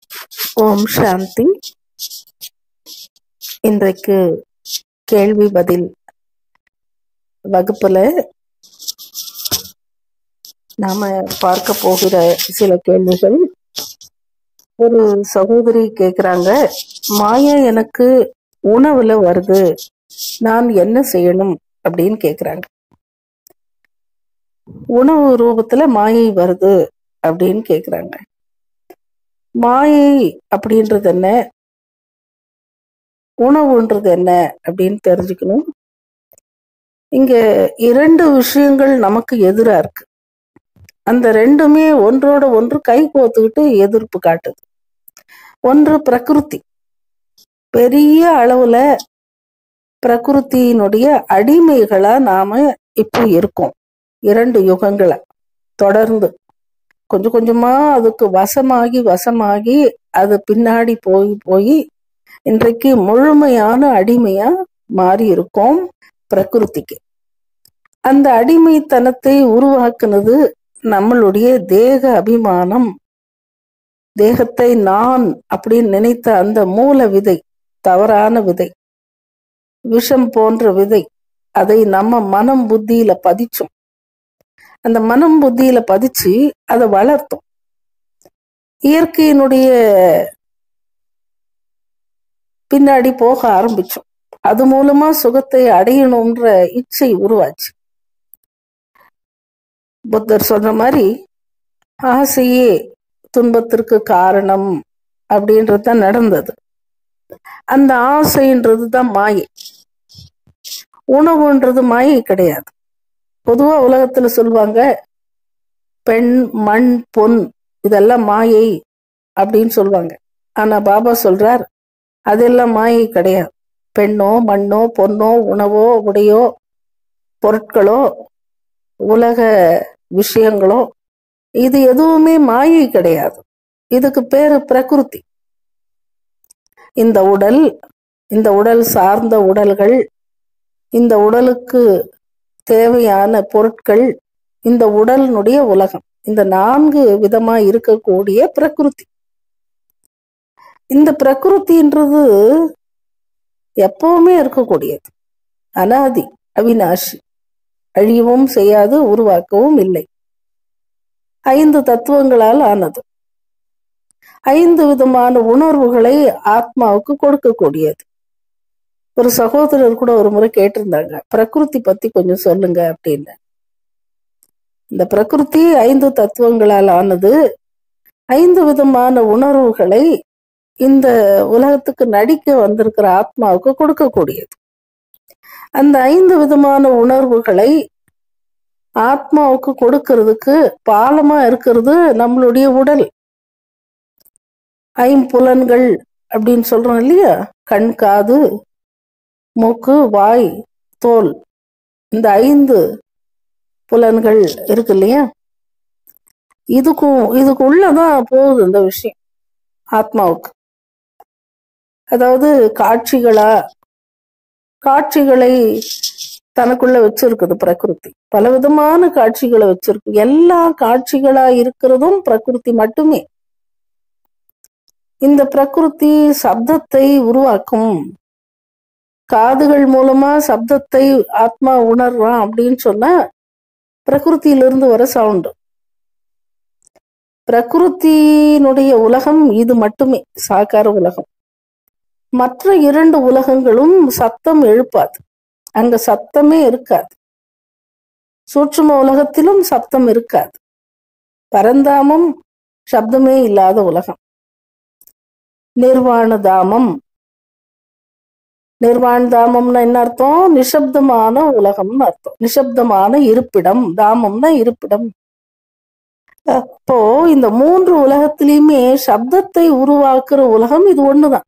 ஓம் சாந்தி இன்றைக்கு கேள்வி பதில் வகுப்புல நாம பார்க்க போகிற சில கேள்விகள் ஒரு சகோதரி கேக்குறாங்க மாயா எனக்கு உணவுல வருது நான் என்ன செய்யணும் அப்படின்னு கேக்குறாங்க உணவு ரூபத்துல மாயை வருது அப்படின்னு கேக்குறாங்க மாயை அப்படின்றது என்ன உணவுன்றது என்ன அப்படின்னு தெரிஞ்சுக்கணும் இங்க இரண்டு விஷயங்கள் நமக்கு எதிரா இருக்கு அந்த ரெண்டுமே ஒன்றோட ஒன்று கை கோத்துக்கிட்டு எதிர்ப்பு காட்டுது ஒன்று பிரகிருதி பெரிய அளவுல பிரகிருத்தியினுடைய அடிமைகளா நாம இப்போ இருக்கோம் இரண்டு யுகங்களை தொடர்ந்து கொஞ்சம் கொஞ்சமா அதுக்கு வசமாகி வசமாகி அது பின்னாடி போய் போய் இன்றைக்கு முழுமையான அடிமையா மாறி இருக்கோம் பிரகிருதிக்கு அந்த அடிமைத்தனத்தை உருவாக்குனது நம்மளுடைய தேக அபிமானம் தேகத்தை நான் அப்படின்னு நினைத்த அந்த மூல விதை தவறான விதை விஷம் போன்ற விதை அதை நம்ம மனம் புத்தியில பதிச்சோம் அந்த மனம் புத்தியில பதிச்சு அதை வளர்த்தோம் இயற்கையினுடைய பின்னாடி போக ஆரம்பிச்சோம் அது மூலமா சுகத்தை அடையணும்ன்ற இச்சை உருவாச்சு புத்தர் சொன்ன மாதிரி ஆசையே துன்பத்திற்கு காரணம் அப்படின்றது தான் நடந்தது அந்த ஆசைன்றது தான் மாயை உணவுன்றது மாயை கிடையாது பொதுவா உலகத்துல சொல்லுவாங்க பெண் மண் பொன் இதெல்லாம் மாயை அப்படின்னு சொல்லுவாங்க ஆனா பாபா சொல்றார் அதெல்லாம் மாயை கிடையாது பெண்ணோ மண்ணோ பொன்னோ உணவோ உடையோ பொருட்களோ உலக விஷயங்களோ இது எதுவுமே மாயை கிடையாது இதுக்கு பேரு பிரகிருதி இந்த உடல் இந்த உடல் சார்ந்த உடல்கள் இந்த உடலுக்கு தேவையான பொருட்கள் இந்த உடலினுடைய உலகம் இந்த நான்கு விதமா இருக்கக்கூடிய பிரகிருதி இந்த பிரகிருத்தின்றது எப்பவுமே இருக்கக்கூடியது அனாதி அவினாஷி அழியவும் செய்யாது உருவாக்கவும் இல்லை ஐந்து தத்துவங்களால் ஆனது ஐந்து விதமான உணர்வுகளை ஆத்மாவுக்கு கொடுக்கக்கூடியது ஒரு சகோதரர் கூட ஒரு முறை கேட்டிருந்தாங்க பிரகிருதி பத்தி கொஞ்சம் சொல்லுங்க அப்படின்னு இந்த பிரகிருதி ஐந்து தத்துவங்களால் ஆனது ஐந்து விதமான உணர்வுகளை இந்த உலகத்துக்கு நடிக்க வந்திருக்கிற ஆத்மாவுக்கு கொடுக்கக்கூடியது அந்த ஐந்து விதமான உணர்வுகளை ஆத்மாவுக்கு கொடுக்கறதுக்கு பாலமா இருக்கிறது நம்மளுடைய உடல் ஐம்புலன்கள் அப்படின்னு சொல்றோம் இல்லையா கண் காது மூக்கு வாய் தோல் இந்த ஐந்து புலன்கள் இருக்கு இல்லையா இதுக்கும் இதுக்கு உள்ளதான் போகுது இந்த விஷயம் ஆத்மாவுக்கு அதாவது காட்சிகளா காட்சிகளை தனக்குள்ள வச்சிருக்குது பிரகிருதி பலவிதமான காட்சிகளை வச்சிருக்கு எல்லா காட்சிகளா இருக்கிறதும் பிரகிருதி மட்டுமே இந்த பிரகிருதி சப்தத்தை உருவாக்கும் காதுகள் மூலமா சப்தத்தை ஆத்மா உணர்றான் அப்படின்னு சொன்னா பிரகிருத்தியிலிருந்து வர சவுண்டு பிரகிருத்தினுடைய உலகம் இது மட்டுமே சாக்கார உலகம் மற்ற இரண்டு உலகங்களும் சத்தம் எழுப்பாது அங்க சத்தமே இருக்காது சூட்சும உலகத்திலும் சப்தம் இருக்காது பரந்தாமம் சப்தமே இல்லாத உலகம் நிர்வாண தாமம் நிர்வாண தாமம்னா என்ன அர்த்தம் நிசப்தமான உலகம்னு அர்த்தம் நிசப்தமான இருப்பிடம் தாமம்னா இருப்பிடம் அப்போ இந்த மூன்று உலகத்திலையுமே சப்தத்தை உருவாக்குற உலகம் இது ஒண்ணுதான்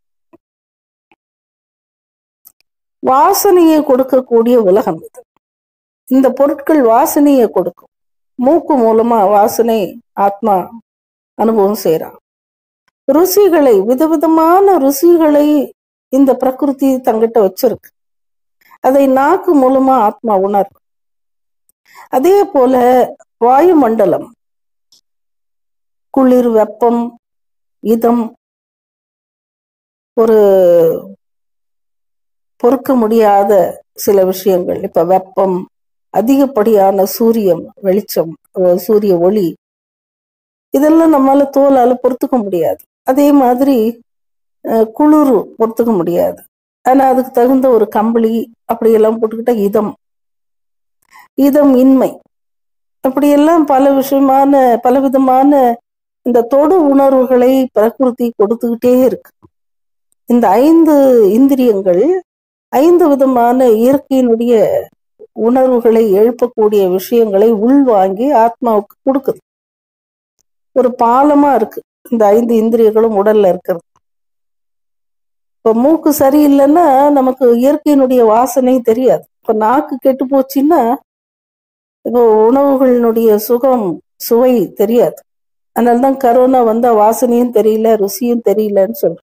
வாசனையை கொடுக்கக்கூடிய உலகம் இது இந்த பொருட்கள் வாசனையை கொடுக்கும் மூக்கு மூலமா வாசனை ஆத்மா அனுபவம் செய்யறான் ருசிகளை விதவிதமான ருசிகளை இந்த பிரகிருதி தங்கிட்ட வச்சிருக்கு அதை நாக்கு மூலமா ஆத்மா உணரும் அதே போல வாயுமண்டலம் குளிர் வெப்பம் இதம் ஒரு பொறுக்க முடியாத சில விஷயங்கள் இப்ப வெப்பம் அதிகப்படியான சூரியம் வெளிச்சம் அஹ் சூரிய ஒளி இதெல்லாம் நம்மளால தோலால பொறுத்துக்க முடியாது அதே மாதிரி அஹ், குளிர் பொறுத்துக்க முடியாது ஆனா அதுக்கு தகுந்த ஒரு கம்பளி அப்படியெல்லாம் போட்டுக்கிட்டா இதம் இதம் இன்மை அப்படியெல்லாம் பல விஷயமான பலவிதமான இந்த தொடு உணர்வுகளை பிரகிருதி கொடுத்துக்கிட்டே இருக்கு இந்த ஐந்து இந்திரியங்கள் ஐந்து விதமான இயற்கையினுடைய உணர்வுகளை எழுப்பக்கூடிய விஷயங்களை உள்வாங்கி ஆத்மாவுக்கு கொடுக்குது ஒரு பாலமா இருக்கு இந்த ஐந்து இந்திரியங்களும் உடல்ல இருக்கிறது இப்ப மூக்கு சரியில்லைன்னா நமக்கு இயற்கையினுடைய வாசனை தெரியாது இப்ப நாக்கு கெட்டு போச்சுன்னா இப்போ உணவுகளினுடைய சுகம் சுவை தெரியாது அதனாலதான் கரோனா வந்தா வாசனையும் தெரியல ருசியும் தெரியலன்னு சொல்றோம்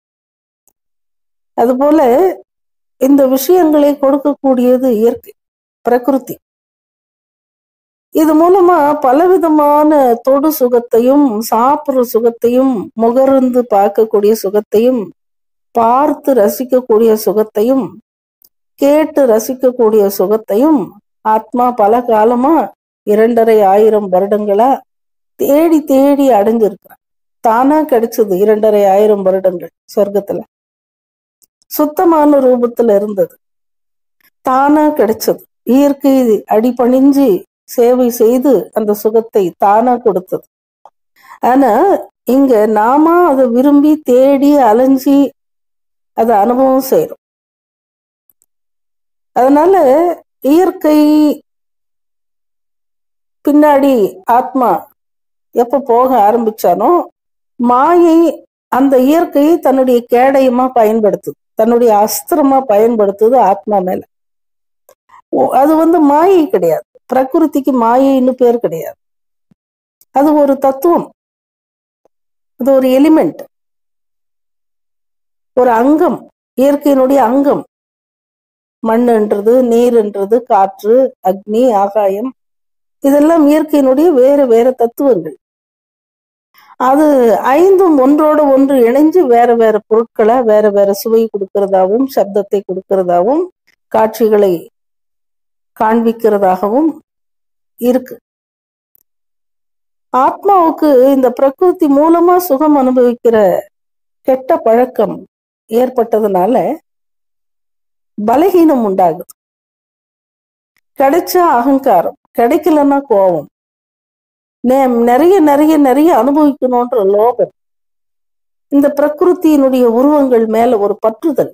அதுபோல இந்த விஷயங்களை கொடுக்கக்கூடியது இயற்கை பிரகிருதி இது மூலமா பலவிதமான தொடு சுகத்தையும் சாப்பிடுற சுகத்தையும் முகர்ந்து பார்க்கக்கூடிய சுகத்தையும் பார்த்து ரசிக்கக்கூடிய சுகத்தையும் கேட்டு ரசிக்கக்கூடிய சுகத்தையும் ஆத்மா பல காலமா இரண்டரை ஆயிரம் வருடங்களா தேடி தேடி அடைஞ்சிருக்கிறான் தானா கிடைச்சது இரண்டரை ஆயிரம் வருடங்கள் சொர்க்கத்துல சுத்தமான ரூபத்துல இருந்தது தானா கிடைச்சது இயற்கை அடிபணிஞ்சு சேவை செய்து அந்த சுகத்தை தானா கொடுத்தது ஆனா இங்க நாம அதை விரும்பி தேடி அலைஞ்சி அதை அனுபவம் செய்யறோம் அதனால இயற்கை பின்னாடி ஆத்மா எப்ப போக ஆரம்பிச்சானோ மாயை அந்த இயற்கையை தன்னுடைய கேடயமா பயன்படுத்துது தன்னுடைய அஸ்திரமா பயன்படுத்துது ஆத்மா மேல ஓ- அது வந்து மாயை கிடையாது பிரகிருதிக்கு மாயைன்னு பேர் கிடையாது அது ஒரு தத்துவம் அது ஒரு எலிமெண்ட் ஒரு அங்கம் இயற்கையினுடைய அங்கம் மண்ணுன்றது நீர்ன்றது காற்று அக்னி ஆகாயம் இதெல்லாம் இயற்கையினுடைய வேற வேற தத்துவங்கள் அது ஐந்தும் ஒன்றோட ஒன்று இணைஞ்சு வேற வேற பொருட்களை வேற வேற சுவை கொடுக்கறதாவும் சப்தத்தை கொடுக்கறதாவும் காட்சிகளை காண்பிக்கிறதாகவும் இருக்கு ஆத்மாவுக்கு இந்த பிரகிருதி மூலமா சுகம் அனுபவிக்கிற கெட்ட பழக்கம் ஏற்பட்டதுனால பலகீனம் உண்டாகுது கிடைச்சா அகங்காரம் கிடைக்கலன்னா கோபம் நே- நிறைய நிறைய நிறைய அனுபவிக்கணும்ன்ற லோகம் இந்த பிரகிருத்தியினுடைய உருவங்கள் மேல ஒரு பற்றுதல்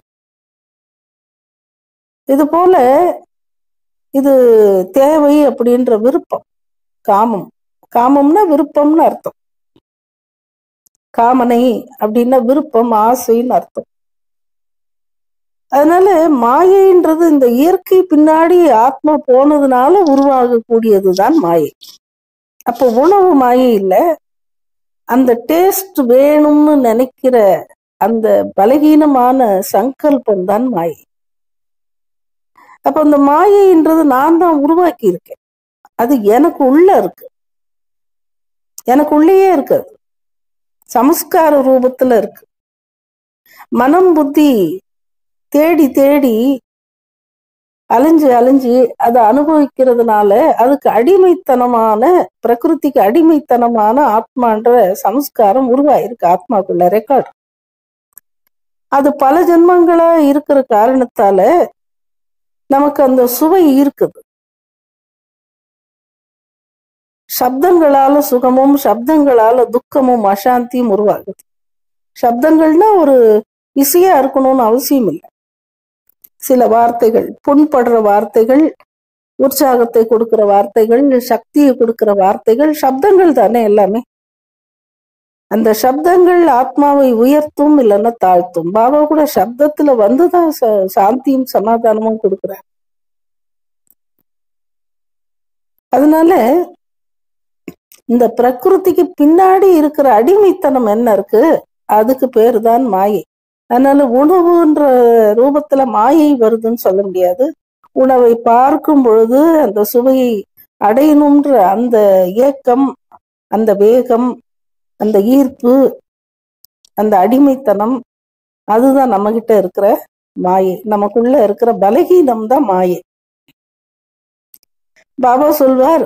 இது போல இது தேவை அப்படின்ற விருப்பம் காமம் காமம்னா விருப்பம்னு அர்த்தம் காமனை அப்படின்னா விருப்பம் ஆசைன்னு அர்த்தம் அதனால மாயைன்றது இந்த இயற்கை பின்னாடி ஆத்மா போனதுனால உருவாகக்கூடியதுதான் மாயை அப்போ உணவு மாயை இல்ல அந்த டேஸ்ட் வேணும்னு நினைக்கிற அந்த பலகீனமான சங்கல்பம் தான் மாயை அப்ப அந்த மாயைன்றது நான் தான் உருவாக்கி இருக்கேன் அது எனக்கு உள்ள இருக்கு எனக்கு உள்ளேயே இருக்கு அது. சமஸ்கார ரூபத்துல இருக்கு மனம் புத்தி தேடி தேடி அலைஞ்சு அலைஞ்சு அதை அனுபவிக்கிறதுனால அதுக்கு அடிமைத்தனமான பிரகிருதிக்கு அடிமைத்தனமான ஆத்மான்ற சம்ஸ்காரம் உருவாயிருக்கு ஆத்மாக்குள்ள ரெக்கார்ட் அது பல ஜென்மங்களா இருக்கிற காரணத்தால நமக்கு அந்த சுவை இருக்குது சப்தங்களால சுகமும் சப்தங்களால துக்கமும் அசாந்தியும் உருவாகுது சப்தங்கள்னா ஒரு இசையா இருக்கணும்னு அவசியம் இல்லை சில வார்த்தைகள் புண்படுற வார்த்தைகள் உற்சாகத்தை கொடுக்கிற வார்த்தைகள் சக்தியை கொடுக்கிற வார்த்தைகள் சப்தங்கள் தானே எல்லாமே அந்த சப்தங்கள் ஆத்மாவை உயர்த்தும் இல்லைன்னா தாழ்த்தும் பாபா கூட சப்தத்துல வந்துதான் ச- சாந்தியும் சமாதானமும் கொடுக்குறார் அதனால இந்த பிரகிருதிக்கு பின்னாடி இருக்கிற அடிமைத்தனம் என்ன இருக்கு அதுக்கு பேர் தான் மாயை அதனால உணவுன்ற ரூபத்துல மாயை வருதுன்னு சொல்ல முடியாது உணவை பார்க்கும் பொழுது அந்த சுவையை அடையணும்ன்ற அந்த ஏக்கம் அந்த வேகம் அந்த ஈர்ப்பு அந்த அடிமைத்தனம் அதுதான் நம்ம கிட்ட இருக்கிற மாயை நமக்குள்ள இருக்கிற பலகீனம் தான் மாயை பாபா சொல்வார்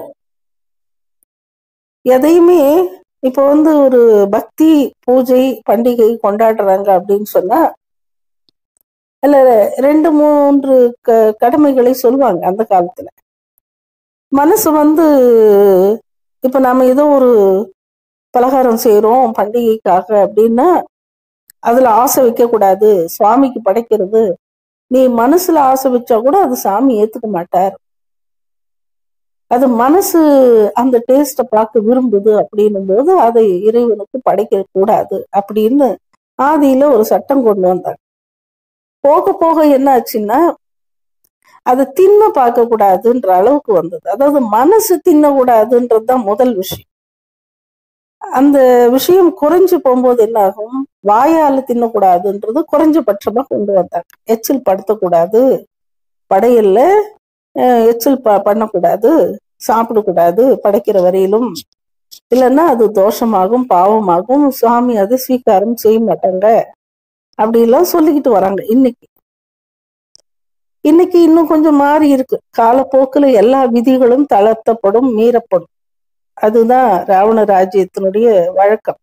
எதையுமே இப்போ வந்து ஒரு பக்தி பூஜை பண்டிகை கொண்டாடுறாங்க அப்படின்னு சொன்னா இல்ல ரெண்டு மூன்று க கடமைகளை சொல்லுவாங்க அந்த காலத்துல மனசு வந்து இப்ப நாம ஏதோ ஒரு பலகாரம் செய்யறோம் பண்டிகைக்காக அப்படின்னா அதுல ஆசை வைக்க கூடாது சுவாமிக்கு படைக்கிறது நீ மனசுல ஆசை வச்சா கூட அது சாமி ஏத்துக்க மாட்டார் அது மனசு அந்த டேஸ்ட பார்க்க விரும்புது அப்படின்னும் போது அதை இறைவனுக்கு படைக்க கூடாது அப்படின்னு ஆதியில ஒரு சட்டம் கொண்டு வந்தாங்க போக போக என்ன ஆச்சுன்னா அதை தின்ன பார்க்க கூடாதுன்ற அளவுக்கு வந்தது அதாவது மனசு தின்னக்கூடாதுன்றதுதான் முதல் விஷயம் அந்த விஷயம் குறைஞ்சு போகும்போது என்ன ஆகும் வாயால தின்னக்கூடாதுன்றது குறைஞ்சபட்சமா கொண்டு வந்தாங்க எச்சில் படுத்தக்கூடாது படையல்ல அஹ், எச்சில் ப பண்ணக்கூடாது சாப்பிடக்கூடாது படைக்கிற வரையிலும் இல்லைன்னா அது தோஷமாகும் பாவமாகும் சுவாமி அதை ஸ்வீகாரம் செய்ய மாட்டாங்க அப்படி எல்லாம் சொல்லிக்கிட்டு வராங்க இன்னைக்கு இன்னைக்கு இன்னும் கொஞ்சம் மாறி இருக்கு காலப்போக்குல எல்லா விதிகளும் தளர்த்தப்படும் மீறப்படும் அதுதான் ராவண ராஜ்யத்தினுடைய வழக்கம்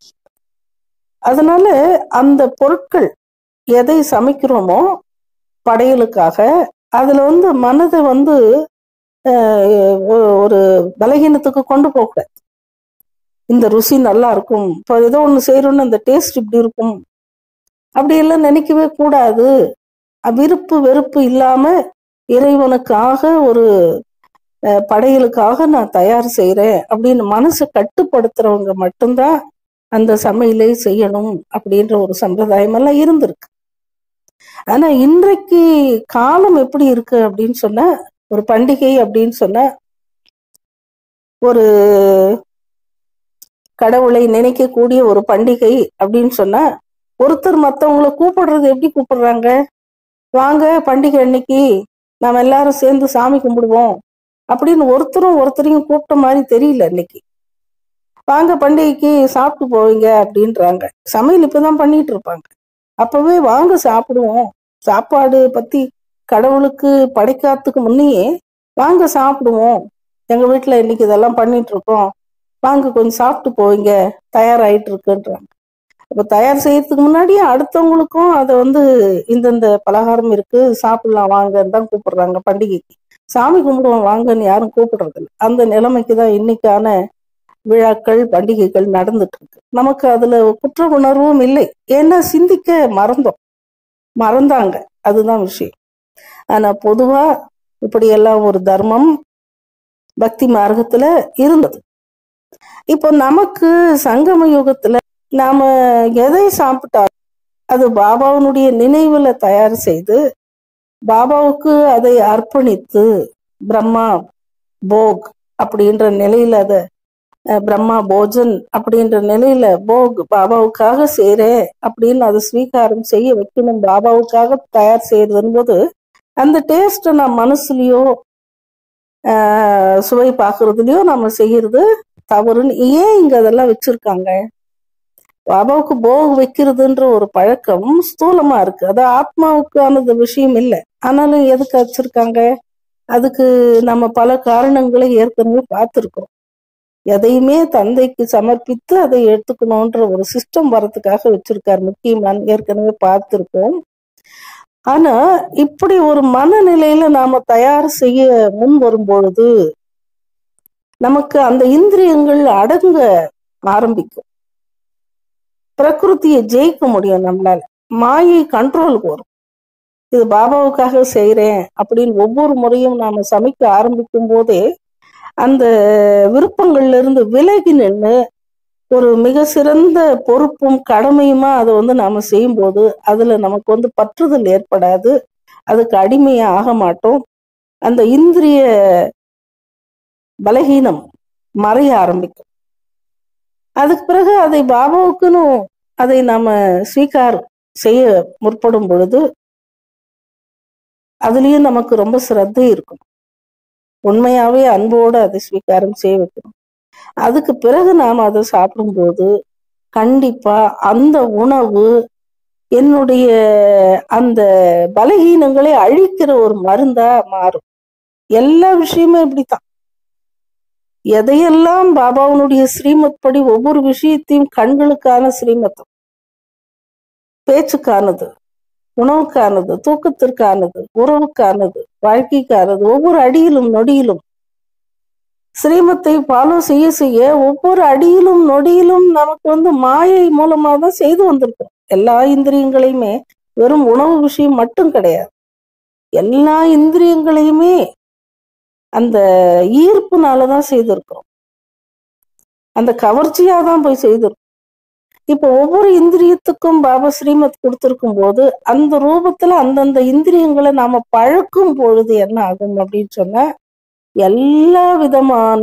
அதனால அந்த பொருட்கள் எதை சமைக்கிறோமோ படையலுக்காக அதுல வந்து மனதை வந்து அஹ், ஒ- ஒரு பலகீனத்துக்கு கொண்டு போகக்கூடாது இந்த ருசி நல்லா இருக்கும் இப்போ ஏதோ ஒண்ணு செய்யறோம்னு அந்த டேஸ்ட் இப்படி இருக்கும் அப்படி எல்லாம் நினைக்கவே கூடாது அஹ் விருப்பு வெறுப்பு இல்லாம இறைவனுக்காக ஒரு அஹ், படையலுக்காக நான் தயார் செய்றேன் அப்படின்னு மனசை கட்டுப்படுத்துறவங்க மட்டும்தான் அந்த சமையலை செய்யணும் அப்படின்ற ஒரு சம்பிரதாயம் எல்லாம் இருந்திருக்கு ஆனா இன்றைக்கு காலம் எப்படி இருக்கு அப்படின்னு சொன்னா ஒரு பண்டிகை அப்படின்னு சொன்னா ஒரு கடவுளை நினைக்கக்கூடிய ஒரு பண்டிகை அப்படின்னு சொன்னா ஒருத்தர் மத்தவங்கள கூப்பிடுறது எப்படி கூப்பிடுறாங்க வாங்க பண்டிகை அன்னைக்கு நாம எல்லாரும் சேர்ந்து சாமி கும்பிடுவோம் அப்படின்னு ஒருத்தரும் ஒருத்தரையும் கூப்பிட்ட மாதிரி தெரியல இன்னைக்கு வாங்க பண்டிகைக்கு சாப்பிட்டு போவீங்க அப்படின்றாங்க சமையல் இப்பதான் பண்ணிட்டு இருப்பாங்க அப்பவே வாங்க சாப்பிடுவோம் சாப்பாடு பத்தி கடவுளுக்கு படைக்காததுக்கு முன்னையே வாங்க சாப்பிடுவோம் எங்க வீட்டுல இன்னைக்கு இதெல்லாம் பண்ணிட்டு இருக்கோம் வாங்க கொஞ்சம் சாப்பிட்டு போவீங்க தயாராயிட்டு இருக்குன்றாங்க அப்ப தயார் செய்யறதுக்கு முன்னாடியே அடுத்தவங்களுக்கும் அதை வந்து இந்தந்த பலகாரம் இருக்கு சாப்பிடலாம் வாங்கன்னு தான் கூப்பிடுறாங்க பண்டிகைக்கு சாமி கும்பிடுவோம் வாங்கன்னு யாரும் கூப்பிடுறது இல்லை அந்த நிலைமைக்கு தான் இன்னைக்கான விழாக்கள் பண்டிகைகள் நடந்துட்டு இருக்கு நமக்கு அதுல குற்ற உணர்வும் இல்லை ஏன்னா சிந்திக்க மறந்தோம் மறந்தாங்க அதுதான் விஷயம் ஆனா பொதுவா இப்படியெல்லாம் ஒரு தர்மம் பக்தி மார்க்கத்துல இருந்தது இப்போ நமக்கு சங்கம யுகத்துல நாம எதை சாப்பிட்டாலும் அது பாபாவினுடைய நினைவுல தயார் செய்து பாபாவுக்கு அதை அர்ப்பணித்து பிரம்மா போக் அப்படின்ற நிலையில அதை அஹ், பிரம்மா போஜன் அப்படின்ற நிலையில போக் பாபாவுக்காக செய்றேன் அப்படின்னு அதை ஸ்வீகாரம் செய்ய வைக்கணும் பாபாவுக்காக தயார் செய்யறதுன்னு போது அந்த டேஸ்ட்டை நான் மனசுலயோ ஆஹ், சுவை பார்க்கறதுலயோ நம்ம செய்யறது தவறுன்னு ஏன் இங்க அதெல்லாம் வச்சிருக்காங்க பாபாவுக்கு போக் வைக்கிறதுன்ற ஒரு பழக்கம் ஸ்தூலமா இருக்கு அது ஆத்மாவுக்கானது விஷயம் இல்லை ஆனாலும் எதுக்கு வச்சிருக்காங்க அதுக்கு நம்ம பல காரணங்களை ஏற்கனவே பார்த்துருக்கோம் எதையுமே தந்தைக்கு சமர்ப்பித்து அதை எடுத்துக்கணும்ன்ற ஒரு சிஸ்டம் வரதுக்காக வச்சிருக்காரு முக்கியமான ஏற்கனவே பார்த்திருக்கோம் ஆனா இப்படி ஒரு மனநிலையில நாம தயார் செய்ய முன் வரும் பொழுது நமக்கு அந்த இந்திரியங்கள் அடங்க ஆரம்பிக்கும் பிரகிருத்தியை ஜெயிக்க முடியும் நம்மளால மாயை கண்ட்ரோலுக்கு வரும் இது பாபாவுக்காக செய்றேன் அப்படின்னு ஒவ்வொரு முறையும் நாம சமைக்க ஆரம்பிக்கும் போதே அந்த விருப்பங்கள்ல இருந்து விலகி நின்று ஒரு மிக சிறந்த பொறுப்பும் கடமையுமா அதை வந்து நாம செய்யும்போது அதுல நமக்கு வந்து பற்றுதல் ஏற்படாது அதுக்கு அடிமையா ஆக மாட்டோம் அந்த இந்திரிய பலகீனம் மறைய ஆரம்பிக்கும் அதுக்கு பிறகு அதை பாபாவுக்குன்னு அதை நாம ஸ்வீகார் செய்ய முற்படும் பொழுது அதுலயும் நமக்கு ரொம்ப சிரத்தை இருக்கும் உண்மையாவே அன்போடு அதை ஸ்வீகாரம் செய்ய வைக்கணும் அதுக்கு பிறகு நாம் அதை சாப்பிடும்போது கண்டிப்பா அந்த உணவு என்னுடைய அந்த பலகீனங்களை அழிக்கிற ஒரு மருந்தா மாறும் எல்லா விஷயமும் இப்படித்தான் எதையெல்லாம் பாபாவுனுடைய ஸ்ரீமத் படி ஒவ்வொரு விஷயத்தையும் கண்களுக்கான ஸ்ரீமத்தம் பேச்சுக்கானது உணவுக்கானது தூக்கத்திற்கானது உறவுக்கானது வாழ்க்கைக்கானது ஒவ்வொரு அடியிலும் நொடியிலும் ஸ்ரீமத்தை ஃபாலோ செய்ய செய்ய ஒவ்வொரு அடியிலும் நொடியிலும் நமக்கு வந்து மாயை மூலமா தான் செய்து வந்திருக்கோம் எல்லா இந்திரியங்களையுமே வெறும் உணவு விஷயம் மட்டும் கிடையாது எல்லா இந்திரியங்களையுமே அந்த ஈர்ப்புனாலதான் செய்திருக்கிறோம் அந்த கவர்ச்சியா தான் போய் செய்திருக்கோம் இப்ப ஒவ்வொரு இந்திரியத்துக்கும் பாபா ஸ்ரீமத் கொடுத்திருக்கும் போது அந்த ரூபத்துல அந்தந்த இந்திரியங்களை நாம பழக்கும் பொழுது என்ன ஆகும் அப்படின்னு சொன்னா எல்லா விதமான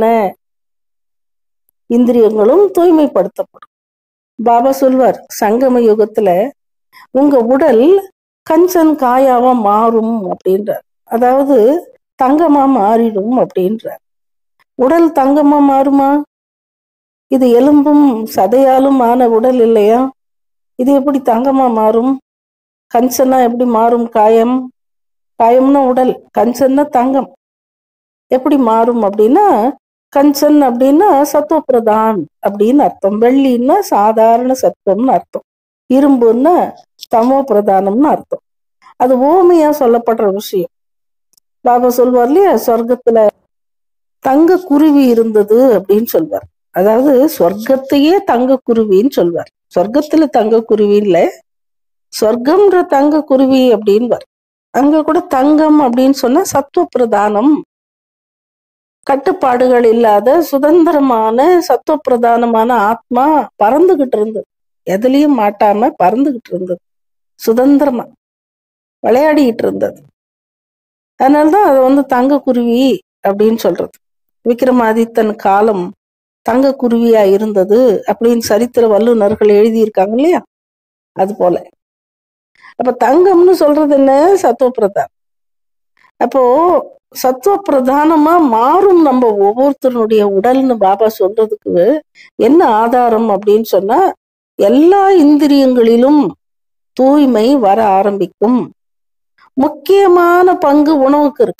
இந்திரியங்களும் தூய்மைப்படுத்தப்படும் பாபா சொல்வார் சங்கம யுகத்துல உங்க உடல் கஞ்சன் காயாவா மாறும் அப்படின்றார் அதாவது தங்கமா மாறிடும் அப்படின்றார் உடல் தங்கமா மாறுமா இது எலும்பும் சதையாலும் ஆன உடல் இல்லையா இது எப்படி தங்கமா மாறும் கஞ்சனா எப்படி மாறும் காயம் காயம்னா உடல் கஞ்சன்னா தங்கம் எப்படி மாறும் அப்படின்னா கஞ்சன் அப்படின்னா சத்துவப்பிரதான் அப்படின்னு அர்த்தம் வெள்ளின்னா சாதாரண சத்துவம்னு அர்த்தம் இரும்புன்னா தமோ பிரதானம்னு அர்த்தம் அது ஓமையா சொல்லப்படுற விஷயம் பாபா சொல்வார் இல்லையா சொர்க்கத்துல தங்க குருவி இருந்தது அப்படின்னு சொல்வார் அதாவது சொர்க்கத்தையே தங்க குருவின்னு சொல்வார் சொர்க்கத்துல தங்க குருவி இல்ல சொர்க்கம்ன்ற தங்க குருவி அப்படின்வார் அங்க கூட தங்கம் அப்படின்னு சொன்னா சத்துவ பிரதானம் கட்டுப்பாடுகள் இல்லாத சுதந்திரமான சத்துவ பிரதானமான ஆத்மா பறந்துகிட்டு இருந்தது எதுலயும் மாட்டாம பறந்துகிட்டு இருந்தது சுதந்திரமா விளையாடிக்கிட்டு இருந்தது அதனாலதான் அது வந்து தங்க குருவி அப்படின்னு சொல்றது விக்ரமாதித்தன் காலம் தங்க குருவியா இருந்தது அப்படின்னு சரித்திர வல்லுநர்கள் எழுதியிருக்காங்க இல்லையா அது போல அப்ப தங்கம்னு சொல்றது என்ன சத்துவ பிரதான் அப்போ சத்துவ பிரதானமா மாறும் நம்ம ஒவ்வொருத்தருடைய உடல்னு பாபா சொல்றதுக்கு என்ன ஆதாரம் அப்படின்னு சொன்னா எல்லா இந்திரியங்களிலும் தூய்மை வர ஆரம்பிக்கும் முக்கியமான பங்கு உணவுக்கு இருக்கு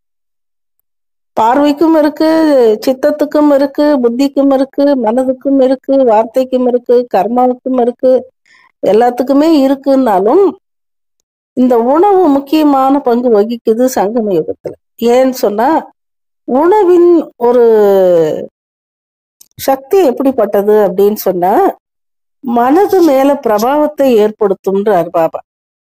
பார்வைக்கும் இருக்கு சித்தத்துக்கும் இருக்கு புத்திக்கும் இருக்கு மனதுக்கும் இருக்கு வார்த்தைக்கும் இருக்கு கர்மாவுக்கும் இருக்கு எல்லாத்துக்குமே இருக்குன்னாலும் இந்த உணவு முக்கியமான பங்கு வகிக்குது சங்கம யுகத்துல ஏன்னு சொன்னா உணவின் ஒரு சக்தி எப்படிப்பட்டது அப்படின்னு சொன்னா மனது மேல பிரபாவத்தை ஏற்படுத்தும்ன்றார் பாபா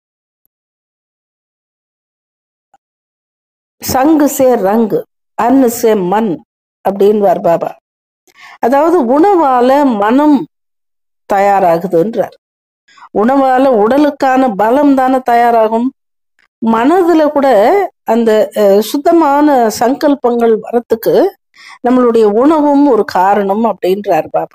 சங்கு சே ரங்கு அன்னு சே மண் அப்படின்வார் பாபா அதாவது உணவால மனம் தயாராகுதுன்றார் உணவால உடலுக்கான பலம் தானே தயாராகும் மனதுல கூட அந்த அஹ், சுத்தமான சங்கல்பங்கள் வரத்துக்கு நம்மளுடைய உணவும் ஒரு காரணம் அப்படின்றார் பாபா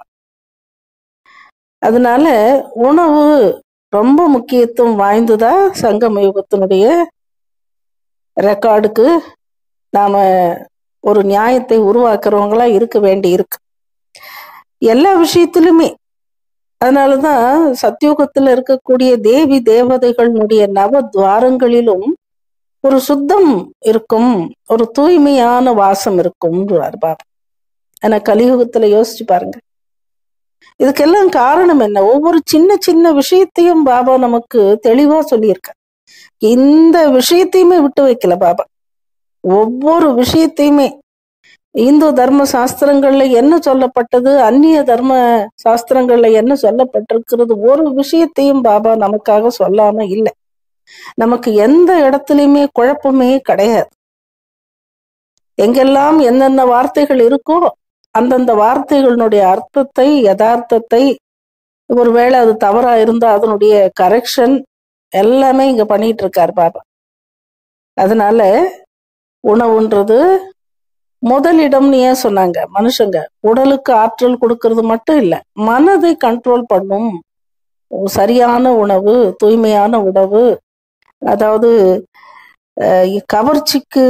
அதனால உணவு ரொம்ப முக்கியத்துவம் வாய்ந்ததா சங்கம யுகத்தினுடைய ரெக்கார்டுக்கு நாம ஒரு நியாயத்தை உருவாக்குறவங்களா இருக்க வேண்டி இருக்கு எல்லா விஷயத்திலுமே அதனாலதான் சத்தியுகத்துல இருக்கக்கூடிய தேவி தேவதைகளுடைய நவ துவாரங்களிலும் ஒரு சுத்தம் இருக்கும் ஒரு தூய்மையான வாசம் இருக்கும் பாபா ஆனா கலியுகத்துல யோசிச்சு பாருங்க இதுக்கெல்லாம் காரணம் என்ன ஒவ்வொரு சின்ன சின்ன விஷயத்தையும் பாபா நமக்கு தெளிவா சொல்லியிருக்க இந்த விஷயத்தையுமே விட்டு வைக்கல பாபா ஒவ்வொரு விஷயத்தையுமே இந்து தர்ம சாஸ்திரங்கள்ல என்ன சொல்லப்பட்டது அந்நிய தர்ம சாஸ்திரங்கள்ல என்ன சொல்லப்பட்டிருக்கிறது ஒரு விஷயத்தையும் பாபா நமக்காக சொல்லாம இல்லை நமக்கு எந்த இடத்துலயுமே குழப்பமே கிடையாது எங்கெல்லாம் என்னென்ன வார்த்தைகள் இருக்கோ அந்தந்த வார்த்தைகளினுடைய அர்த்தத்தை யதார்த்தத்தை ஒருவேளை அது தவறா இருந்தா அதனுடைய கரெக்ஷன் எல்லாமே இங்க பண்ணிட்டு இருக்காரு பாபா அதனால உணவுன்றது முதலிடம்னு ஏன் சொன்னாங்க மனுஷங்க உடலுக்கு ஆற்றல் கொடுக்கறது மட்டும் இல்ல மனதை கண்ட்ரோல் பண்ணும் சரியான உணவு தூய்மையான உணவு அதாவது அஹ், கவர்ச்சிக்கு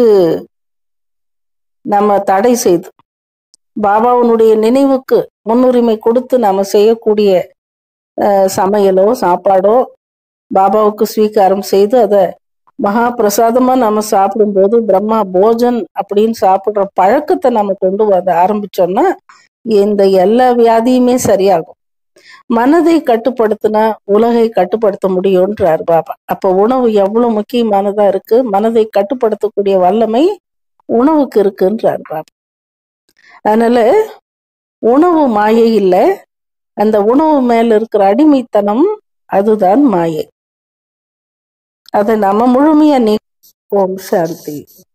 நம்ம தடை செய்து பாபாவுனுடைய நினைவுக்கு முன்னுரிமை கொடுத்து நாம செய்யக்கூடிய அஹ், சமையலோ சாப்பாடோ பாபாவுக்கு ஸ்வீகாரம் செய்து அதை மகா பிரசாதமா நம்ம சாப்பிடும்போது பிரம்மா போஜன் அப்படின்னு சாப்பிடுற பழக்கத்தை நம்ம கொண்டு வர ஆரம்பிச்சோம்னா இந்த எல்லா வியாதியுமே சரியாகும் மனதை கட்டுப்படுத்தினா உலகை கட்டுப்படுத்த முடியும்ன்றார் பாபா அப்ப உணவு எவ்வளவு முக்கியமானதா இருக்கு மனதை கட்டுப்படுத்தக்கூடிய வல்லமை உணவுக்கு இருக்குன்றார் பாபா அதனால உணவு மாயை இல்லை அந்த உணவு மேல இருக்கிற அடிமைத்தனம் அதுதான் மாயை அதை நம்ம முழுமையா நீ ஓம் சாந்தி